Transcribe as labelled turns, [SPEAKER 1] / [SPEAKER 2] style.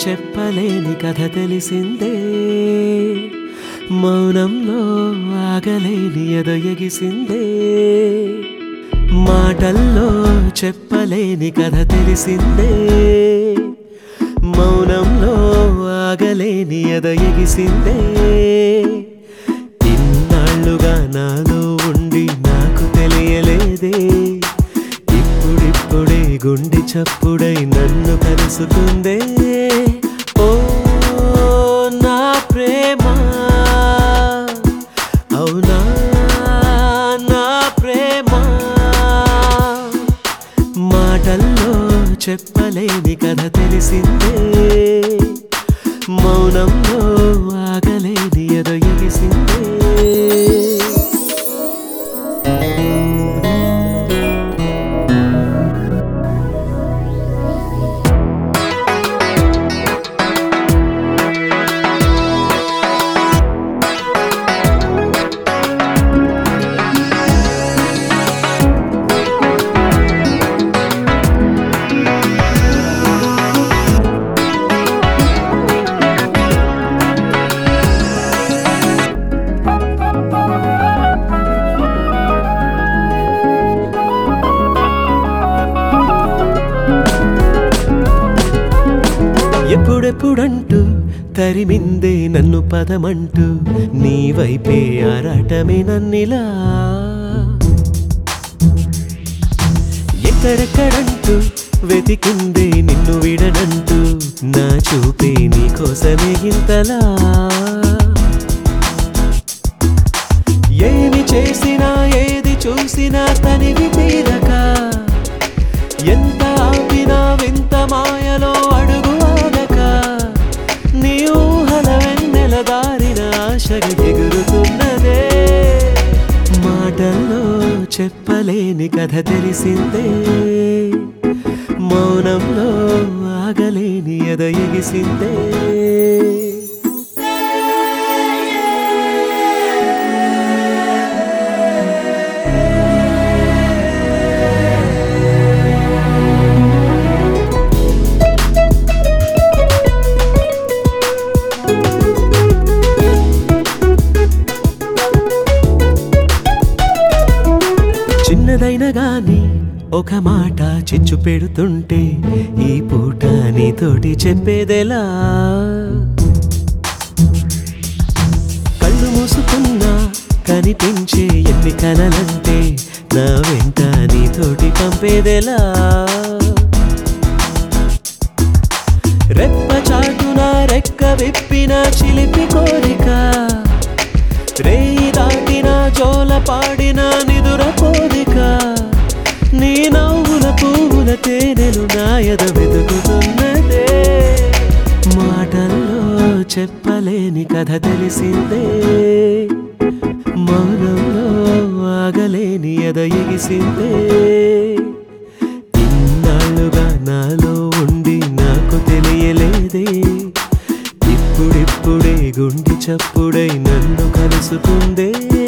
[SPEAKER 1] చెప్పలేని కథ తెలిసిందే మౌనంలో ఆగలేని ఎదొయగిసిందే మాటల్లో చెప్పలేని కథ తెలిసిందే మౌనంలో ఆగలేని ఎదొయగిసిందే ఇన్నాళ్ళుగా నాలో ఉండి నాకు తెలియలేదే ఇప్పుడిప్పుడే గుండె చప్పుడై నన్ను కలుసుకుందే ఓ నా ప్రేమ అవునా నా ప్రేమ మాటల్లో చెప్పలేని కథ తెలిసిందే మౌనంలో ఆగలేని ఎదొయగిసిందే ఎప్పుడెప్పుడంటూ తరిమిందే నన్ను పదమంటూ నీ వైపే ఆరాటమే నన్నిలా ఎక్కడెక్కడంటూ వెతికిందే నిన్ను విడనంటూ నా చూపే నీకోసమే ఇంతలా ఏమి చేసినా ఏది చూసినా తనివి తీరక ఎంత ఆపినా వింత మాయలో అడుగు ఆగక నీ ఊహల వెన్నెల దారిన ఆశగా ఎగురుతున్నదే మాటల్లో చెప్పలేని కథ తెలిసిందే మౌనంలో ఆగలేని ఎద ఎగిసిందే చిన్నదైన గాని ఒక మాట చిచ్చు పెడుతుంటే ఈ పూట నీతోటి చెప్పేదెలా కళ్ళు మూసుకున్నా కనిపించే ఎన్ని కలలంటే నా వెంట నీతోటి పంపేదెలా రెప్ప చాటున రెక్క విప్పిన చిలిపి కోరిక రేయి దాటిన జోల పాడిన నిదుర కోరిక నీ నవ్వుల పువ్వుల తేనెలు నాయద వెతుకుతున్నదే మాటల్లో చెప్పలేని కథ తెలిసిందే మౌనంలో ఆగలేని ఎద ఎగిసిందే ఇన్నాళ్ళుగా నాలో ఉండి నాకు తెలియలేదే ఇప్పుడిప్పుడే గుండె చప్పుడై నన్ను కలుసుకుందే